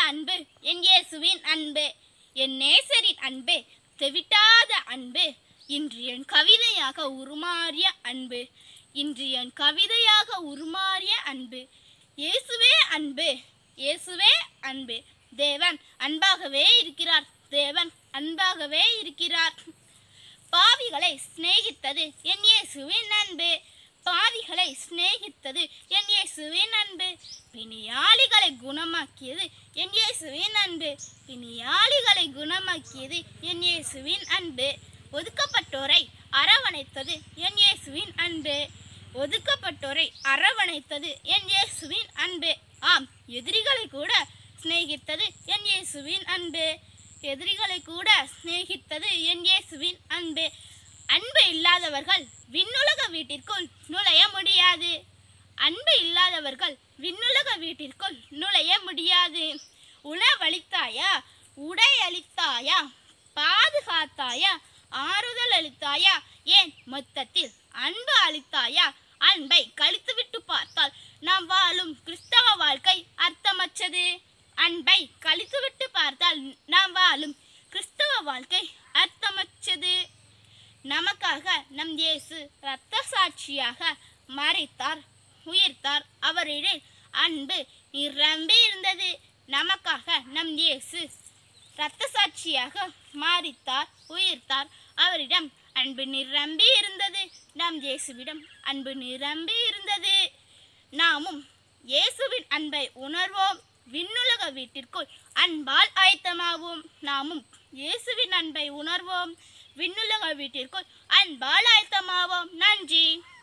அன்பு என் இயேசுவின் அன்பு என் நேசரின் அன்பு தெவிட்டாத அன்பு இன்று என் கவிதையாக உருமாறிய அன்பு இன்று என் கவிதையாக உருமாறிய அன்பு இயேசுவே அன்பு இயேசுவே அன்பு தேவன் அன்பாகவே இருக்கிறார் தேவன் அன்பாகவே இருக்கிறார் பாவிகளை சிநேகித்தது என் இயேசுவின் அன்பு பாவிகளை சிநேகித்தது என் இயேசுவின் அன்பு பிணியாளிகளை குணமாக்கியது என் இயேசுவின் அன்பு பிணியாளிகளை குணமாக்கியது என் இயேசுவின் அன்பு ஒதுக்கப்பட்டோரை அரவணைத்தது என் இயேசுவின் அன்பு ஒதுக்கப்பட்டோரை அரவணைத்தது என் இயேசுவின் அன்பு ஆம் எதிரிகளை கூட சிநேகித்தது என் இயேசுவின் அன்பு எதிரிகளை கூட சிநேகித்தது என் இயேசுவின் அன்பு அன்பு இல்லாதவர்கள் விண்ணுலக வீட்டிற்குள் நுழைய முடியாது அன்பு இல்லாதவர்கள் விண்ணுலக வீட்டிற்குள் நுழைய முடியாது உணவளித்தாயா உடை அளித்தாயா பாதுகாத்தாயா ஆறுதல் அளித்தாயா ஏன் மொத்தத்தில் அன்பு அளித்தாயா அன்பை கழித்துவிட்டு பார்த்தால் நாம் வாழும் கிறிஸ்தவ வாழ்க்கை அர்த்தமற்றது அன்பை கழித்துவிட்டு பார்த்தால் நாம் வாழும் கிறிஸ்தவ வாழ்க்கை அர்த்தமற்றது நமக்காக நம் இயேசு இரத்த சாட்சியாக மறைத்தார் உயிர்த்தார் அவரிடம் அன்பு நிரம்பி இருந்தது நமக்காக நம் இயேசு இரத்த சாட்சியாக மாறித்தார் உயிர்த்தார் அவரிடம் அன்பு நிரம்பி இருந்தது நம் இயேசுவிடம் அன்பு நிரம்பி இருந்தது நாமும் இயேசுவின் அன்பை உணர்வோம் விண்ணுலக வீட்டிற்குள் அன்பால் ஆயத்தமாவோம் நாமும் இயேசுவின் அன்பை உணர்வோம் விண்ணுலக வீட்டிற்குள் அன்பால் ஆயத்தமாவோம் நன்றி